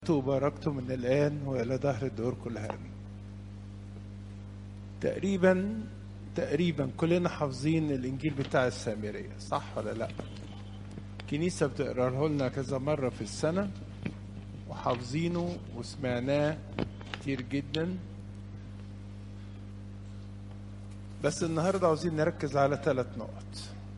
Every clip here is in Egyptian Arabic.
وباركته من الآن وإلى دهر الدهور كلها آمين تقريبا تقريبا كلنا حافظين الإنجيل بتاع السامرية صح ولا لأ؟ الكنيسة بتقراه لنا كذا مرة في السنة وحافظينه وسمعناه كتير جدا بس النهارده عاوزين نركز على ثلاث نقط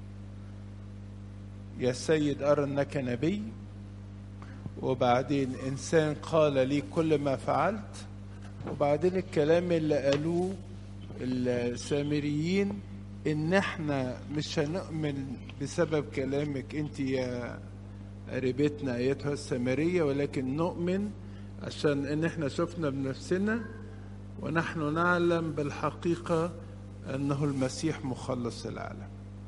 يا سيد أرى أنك نبي وبعدين إنسان قال لي كل ما فعلت وبعدين الكلام اللي قالوه السامريين إن إحنا مش هنؤمن بسبب كلامك أنت يا قريبتنا أيتها السامرية ولكن نؤمن عشان إن إحنا شفنا بنفسنا ونحن نعلم بالحقيقة أنه المسيح مخلص العالم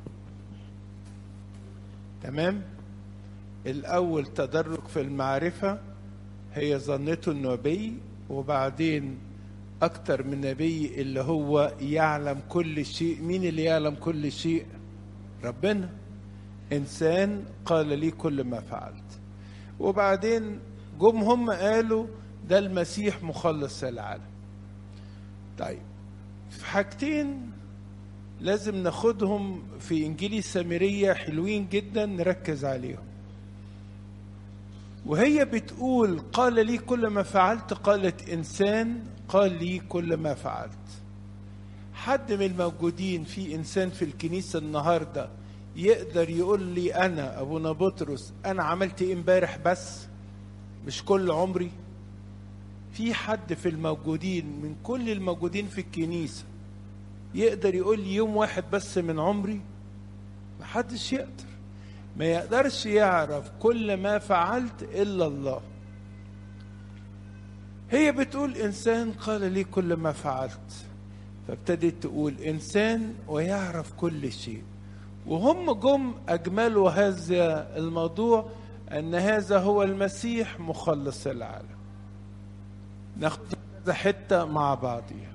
تمام؟ الأول تدرج في المعرفة هي ظنته النبي وبعدين أكتر من نبي اللي هو يعلم كل شيء مين اللي يعلم كل شيء ربنا إنسان قال لي كل ما فعلت وبعدين جم هم قالوا ده المسيح مخلص العالم طيب في حاجتين لازم ناخدهم في إنجيل السامرية حلوين جدا نركز عليهم وهي بتقول قال لي كل ما فعلت قالت انسان قال لي كل ما فعلت حد من الموجودين في انسان في الكنيسه النهارده يقدر يقول لي انا ابونا بطرس انا عملت ايه امبارح بس مش كل عمري في حد في الموجودين من كل الموجودين في الكنيسه يقدر يقول لي يوم واحد بس من عمري محدش يقدر ما يقدرش يعرف كل ما فعلت الا الله هي بتقول انسان قال لي كل ما فعلت فابتدت تقول انسان ويعرف كل شيء وهم جم اجملوا هذا الموضوع ان هذا هو المسيح مخلص العالم ناخد كذا حته مع بعضيها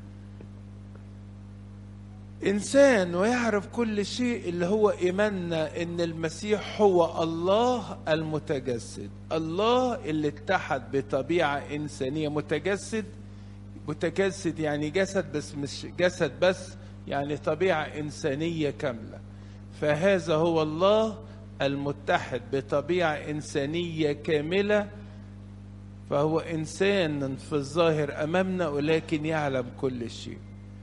انسان ويعرف كل شيء اللي هو ايماننا ان المسيح هو الله المتجسد الله اللي اتحد بطبيعه انسانيه متجسد متجسد يعني جسد بس مش جسد بس يعني طبيعه انسانيه كامله فهذا هو الله المتحد بطبيعه انسانيه كامله فهو انسان في الظاهر امامنا ولكن يعلم كل شيء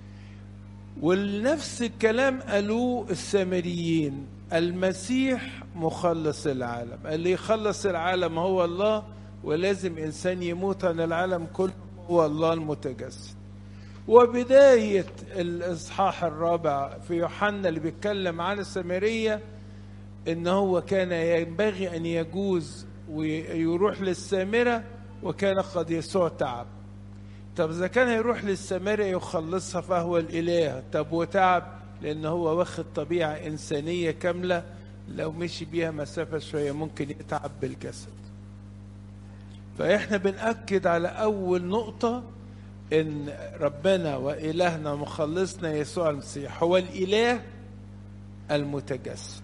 ونفس الكلام قالوه السامريين المسيح مخلص العالم اللي يخلص العالم هو الله ولازم انسان يموت عن العالم كله هو الله المتجسد وبداية الإصحاح الرابع في يوحنا اللي بيتكلم عن السامرية إن هو كان ينبغي أن يجوز ويروح للسامرة وكان قد يسوع تعب طب اذا كان هيروح للسامرة يخلصها فهو الاله طب وتعب لان هو واخد طبيعه انسانيه كامله لو مشي بيها مسافه شويه ممكن يتعب بالجسد فاحنا بنأكد على اول نقطه ان ربنا والهنا مخلصنا يسوع المسيح هو الاله المتجسد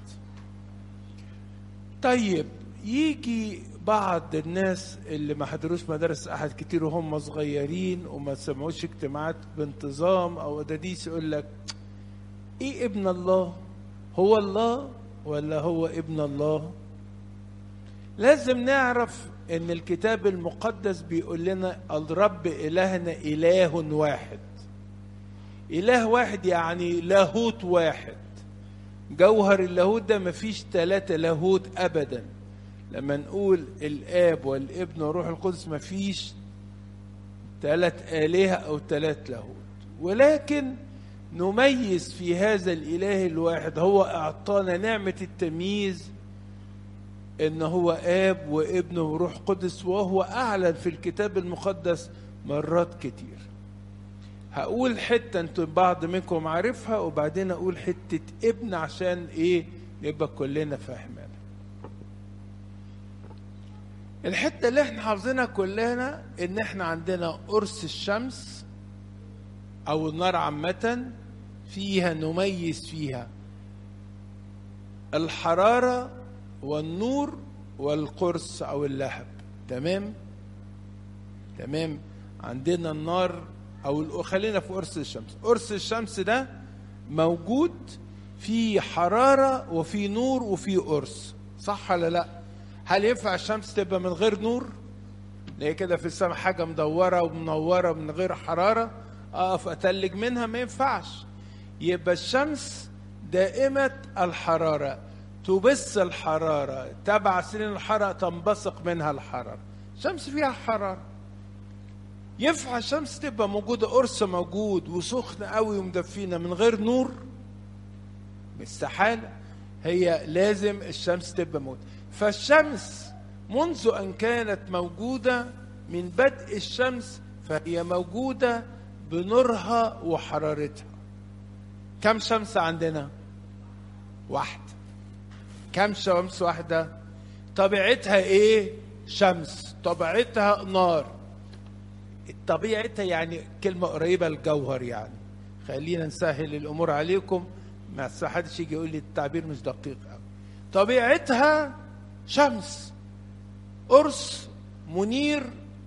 طيب يجي بعض الناس اللي ما حضروش مدارس احد كتير وهم صغيرين وما سمعوش اجتماعات بانتظام او داديس يقول لك ايه ابن الله هو الله ولا هو ابن الله لازم نعرف ان الكتاب المقدس بيقول لنا الرب الهنا اله واحد اله واحد يعني لاهوت واحد جوهر اللاهوت ده مفيش ثلاثة لاهوت ابدا لما نقول الاب والابن والروح القدس ما فيش ثلاث آلهة أو ثلاث لاهوت ولكن نميز في هذا الإله الواحد هو أعطانا نعمة التمييز إن هو آب وابن وروح قدس وهو أعلن في الكتاب المقدس مرات كتير هقول حتة انتوا بعض منكم عارفها وبعدين أقول حتة ابن عشان إيه نبقى كلنا فاهمين الحته اللي احنا حافظينها كلنا ان احنا عندنا قرص الشمس او النار عامه فيها نميز فيها الحراره والنور والقرص او اللهب تمام تمام عندنا النار او خلينا في قرص الشمس قرص الشمس ده موجود في حرارة وفي نور وفي قرص صح ولا لا هل ينفع الشمس تبقى من غير نور هي كده في السماء حاجة مدورة ومنورة من غير حرارة أقف أتلج منها ما ينفعش يبقى الشمس دائمة الحرارة تبث الحرارة تبع سنين الحرارة تنبثق منها الحرارة الشمس فيها حرارة ينفع الشمس تبقى موجودة قرص موجود وسخنة قوي ومدفينة من غير نور استحالة هي لازم الشمس تبقى موجودة فالشمس منذ أن كانت موجودة من بدء الشمس فهي موجودة بنورها وحرارتها كم شمس عندنا؟ واحدة كم شمس واحدة؟ طبيعتها ايه؟ شمس طبيعتها نار طبيعتها يعني كلمة قريبة الجوهر يعني خلينا نسهل الأمور عليكم ما حدش يجي يقول لي التعبير مش دقيق قوي طبيعتها شمس قرص منير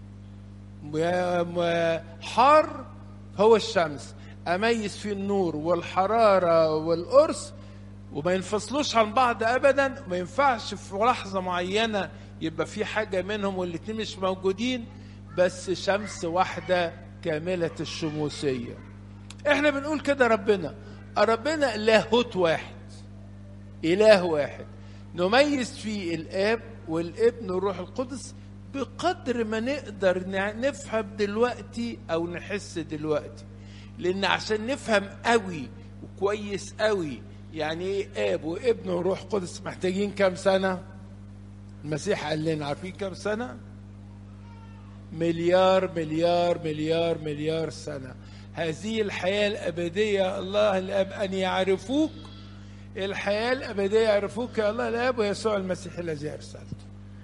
حار هو الشمس اميز فيه النور والحراره والقرص وما ينفصلوش عن بعض ابدا ما ينفعش في لحظه معينه يبقى في حاجه منهم والاتنين مش موجودين بس شمس واحده كامله الشموسيه احنا بنقول كده ربنا ربنا لاهوت واحد اله واحد نميز فيه الاب والابن والروح القدس بقدر ما نقدر نفهم دلوقتي او نحس دلوقتي لان عشان نفهم قوي وكويس قوي يعني ايه اب وابن وروح قدس محتاجين كام سنه المسيح قال لنا عارفين كام سنه مليار مليار مليار مليار سنه هذه الحياه الابديه الله الاب ان يعرفوك الحياه الابديه يعرفوك يا الله الاب ويسوع المسيح الذي ارسلته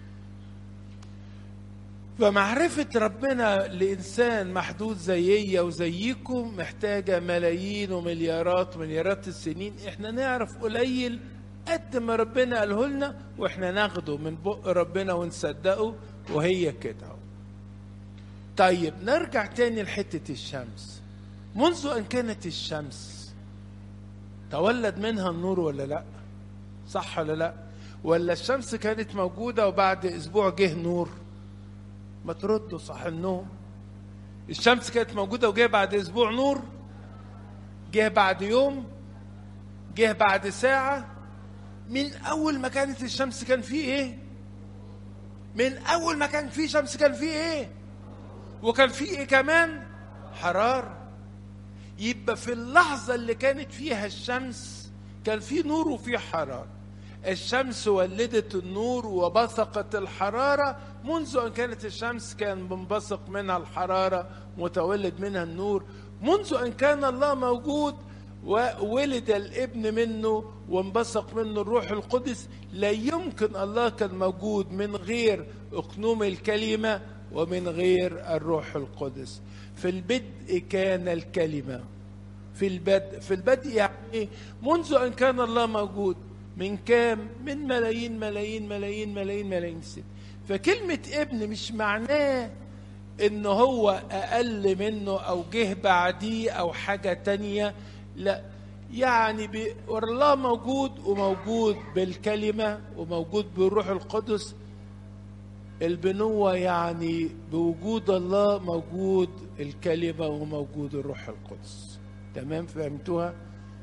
فمعرفة ربنا لإنسان محدود زيي وزيكم محتاجة ملايين ومليارات ومليارات السنين إحنا نعرف قليل قد ما ربنا قاله لنا وإحنا ناخده من بق ربنا ونصدقه وهي كده طيب نرجع تاني لحتة الشمس منذ أن كانت الشمس تولد منها النور ولا لا صح ولا لا ولا الشمس كانت موجودة وبعد أسبوع جه نور ما تردوا صح النوم الشمس كانت موجوده وجه بعد اسبوع نور جه بعد يوم جه بعد ساعه من اول ما كانت الشمس كان فيه ايه من اول ما كان فيه شمس كان فيه ايه وكان فيه ايه كمان حراره يبقى في اللحظه اللي كانت فيها الشمس كان فيه نور وفيه حراره الشمس ولدت النور وبثقت الحرارة منذ أن كانت الشمس كان منبثق منها الحرارة متولد منها النور منذ أن كان الله موجود وولد الابن منه وانبثق منه الروح القدس لا يمكن الله كان موجود من غير اقنوم الكلمة ومن غير الروح القدس في البدء كان الكلمة في البدء في البدء يعني منذ أن كان الله موجود من كام؟ من ملايين ملايين ملايين ملايين ملايين سنة فكلمة ابن مش معناه ان هو اقل منه او جه بعديه او حاجة تانية لا يعني بي... الله موجود وموجود بالكلمة وموجود بالروح القدس البنوة يعني بوجود الله موجود الكلمة وموجود الروح القدس تمام فهمتوها؟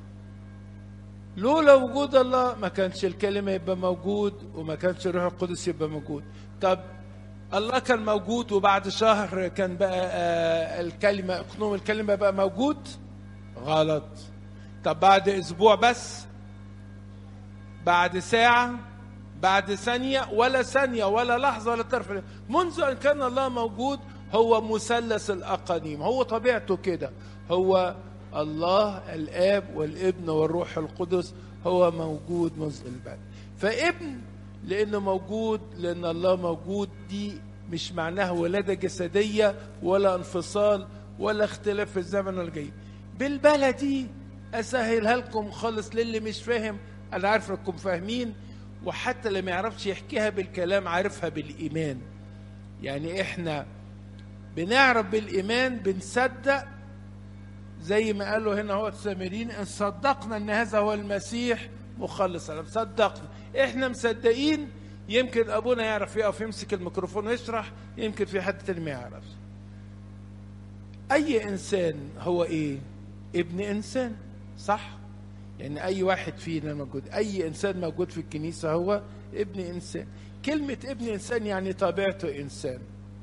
لولا وجود الله ما كانش الكلمة يبقى موجود وما كانش الروح القدس يبقى موجود طب الله كان موجود وبعد شهر كان بقى آه الكلمة اقنوم الكلمة بقى موجود غلط طب بعد اسبوع بس بعد ساعة بعد ثانية ولا ثانية ولا لحظة ولا طرف منذ أن كان الله موجود هو مثلث الأقانيم هو طبيعته كده هو الله الاب والابن والروح القدس هو موجود منذ البدء فابن لانه موجود لان الله موجود دي مش معناها ولاده جسديه ولا انفصال ولا اختلاف في الزمن والجاي بالبلدي اسهلها لكم خالص للي مش فاهم انا عارف انكم فاهمين وحتى اللي ما يعرفش يحكيها بالكلام عارفها بالايمان يعني احنا بنعرف بالايمان بنصدق زي ما قالوا هنا هو السامرين ان صدقنا ان هذا هو المسيح مخلص انا صدقنا احنا مصدقين يمكن ابونا يعرف يقف يمسك الميكروفون ويشرح يمكن في حد تاني ما يعرفش اي انسان هو ايه ابن انسان صح يعني اي واحد فينا موجود اي انسان موجود في الكنيسه هو ابن انسان كلمه ابن انسان يعني طبيعته انسان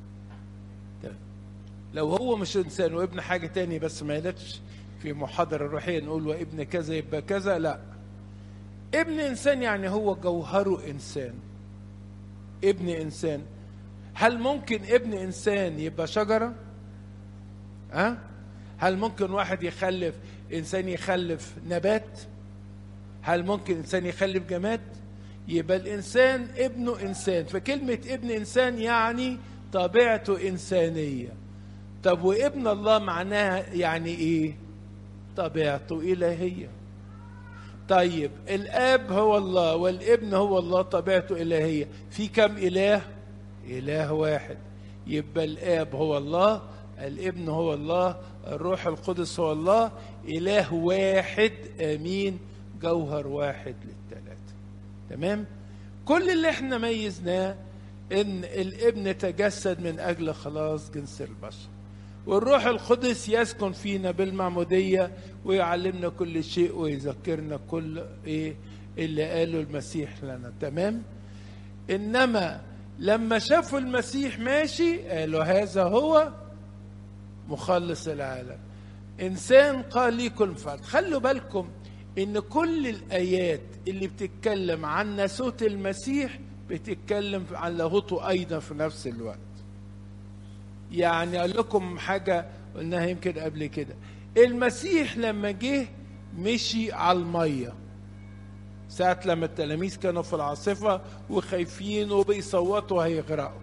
لو هو مش انسان وابن حاجه تاني بس ما يلتش في محاضره روحيه نقول وابن كذا يبقى كذا لا ابن انسان يعني هو جوهره انسان ابن انسان هل ممكن ابن انسان يبقى شجره ها أه؟ هل ممكن واحد يخلف انسان يخلف نبات هل ممكن انسان يخلف جماد يبقى الانسان ابنه انسان فكلمه ابن انسان يعني طبيعته انسانيه طب وابن الله معناها يعني ايه طبيعته الهيه طيب الاب هو الله والابن هو الله طبيعته الهيه في كم اله اله واحد يبقى الاب هو الله الابن هو الله الروح القدس هو الله اله واحد امين جوهر واحد للثلاثه تمام كل اللي احنا ميزناه ان الابن تجسد من اجل خلاص جنس البشر والروح القدس يسكن فينا بالمعمودية ويعلمنا كل شيء ويذكرنا كل ايه اللي قاله المسيح لنا تمام انما لما شافوا المسيح ماشي قالوا هذا هو مخلص العالم انسان قال لي كن فرد خلوا بالكم ان كل الايات اللي بتتكلم عن ناسوت المسيح بتتكلم عن لاهوته ايضا في نفس الوقت يعني اقول لكم حاجه قلناها يمكن قبل كده المسيح لما جه مشي على الميه ساعة لما التلاميذ كانوا في العاصفة وخايفين وبيصوتوا هيغرقوا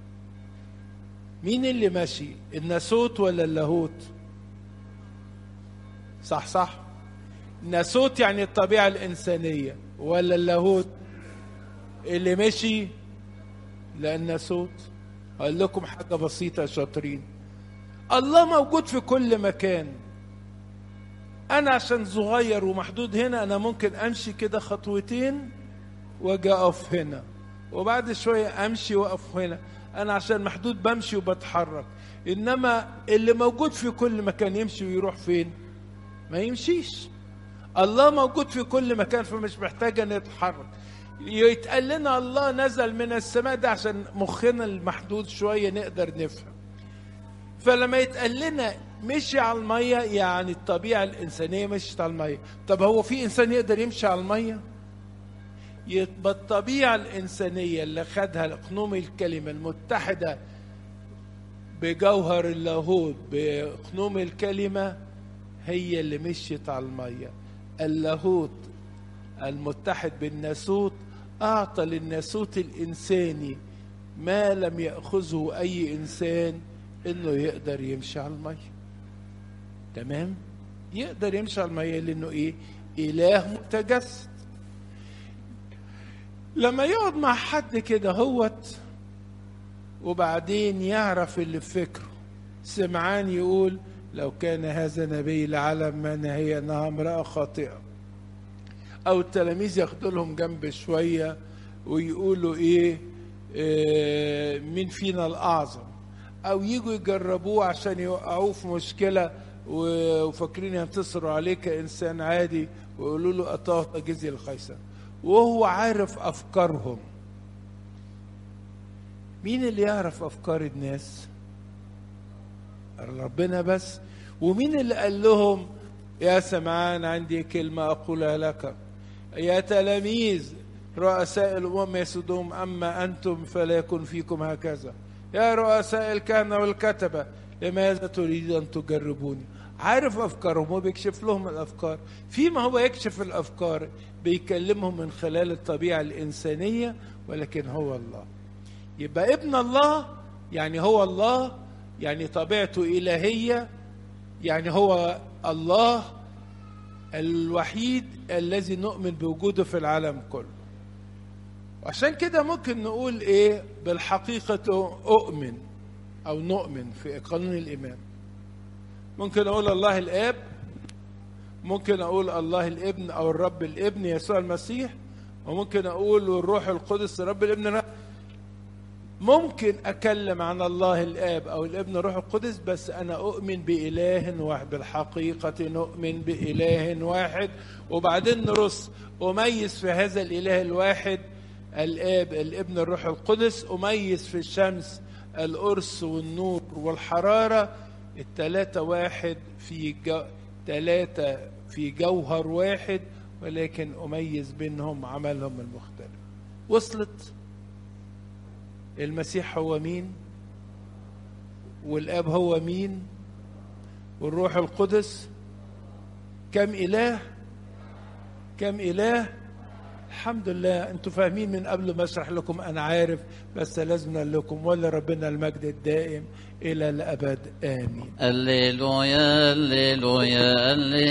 مين اللي ماشي الناسوت ولا اللاهوت صح صح الناسوت يعني الطبيعة الإنسانية ولا اللاهوت اللي مشي لا الناسوت أقول لكم حاجة بسيطة يا شاطرين الله موجود في كل مكان أنا عشان صغير ومحدود هنا أنا ممكن أمشي كده خطوتين وأجي أقف هنا وبعد شوية أمشي وأقف هنا أنا عشان محدود بمشي وبتحرك إنما اللي موجود في كل مكان يمشي ويروح فين؟ ما يمشيش الله موجود في كل مكان فمش محتاج ان يتحرك يتقال لنا الله نزل من السماء ده عشان مخنا المحدود شويه نقدر نفهم فلما يتقال لنا مشي على الميه يعني الطبيعه الانسانيه مشيت على الميه طب هو في انسان يقدر يمشي على الميه يبقى الطبيعه الانسانيه اللي خدها اقنوم الكلمه المتحده بجوهر اللاهوت باقنوم الكلمه هي اللي مشيت على الميه اللاهوت المتحد بالناسوت اعطى للناسوت الانساني ما لم ياخذه اي انسان انه يقدر يمشي على الميه تمام يقدر يمشي على الميه لانه ايه اله متجسد لما يقعد مع حد كده هوت وبعدين يعرف اللي في فكره سمعان يقول لو كان هذا نبي لعلم من هي انها امراه خاطئه او التلاميذ ياخدوا لهم جنب شويه ويقولوا ايه, إيه مين فينا الاعظم او يجوا يجربوه عشان يوقعوه في مشكله وفاكرين ينتصروا عليه كانسان عادي ويقولوا له اطاط جزي القيصر وهو عارف افكارهم مين اللي يعرف افكار الناس ربنا بس ومين اللي قال لهم يا سمعان عندي كلمة أقولها لك يا تلاميذ رؤساء الأمم يسودهم أما أنتم فلا يكن فيكم هكذا يا رؤساء الكهنة والكتبة لماذا تريد أن تجربوني عارف أفكارهم وبيكشف لهم الأفكار فيما هو يكشف الأفكار بيكلمهم من خلال الطبيعة الإنسانية ولكن هو الله يبقى ابن الله يعني هو الله يعني طبيعته إلهية يعني هو الله الوحيد الذي نؤمن بوجوده في العالم كله وعشان كده ممكن نقول ايه بالحقيقة أؤمن او نؤمن في قانون الايمان ممكن اقول الله الاب ممكن اقول الله الابن او الرب الابن يسوع المسيح وممكن اقول الروح القدس رب الابن ممكن اتكلم عن الله الاب او الابن الروح القدس بس انا اؤمن باله واحد بالحقيقه نؤمن باله واحد وبعدين نرص اميز في هذا الاله الواحد الاب الابن الروح القدس اميز في الشمس القرص والنور والحراره الثلاثه واحد في جو... ثلاثه في جوهر واحد ولكن اميز بينهم عملهم المختلف وصلت المسيح هو مين والاب هو مين والروح القدس كم اله كم اله الحمد لله انتوا فاهمين من قبل ما اشرح لكم انا عارف بس لازم اقول لكم ولربنا المجد الدائم الى الابد امين هللويا هللويا هللويا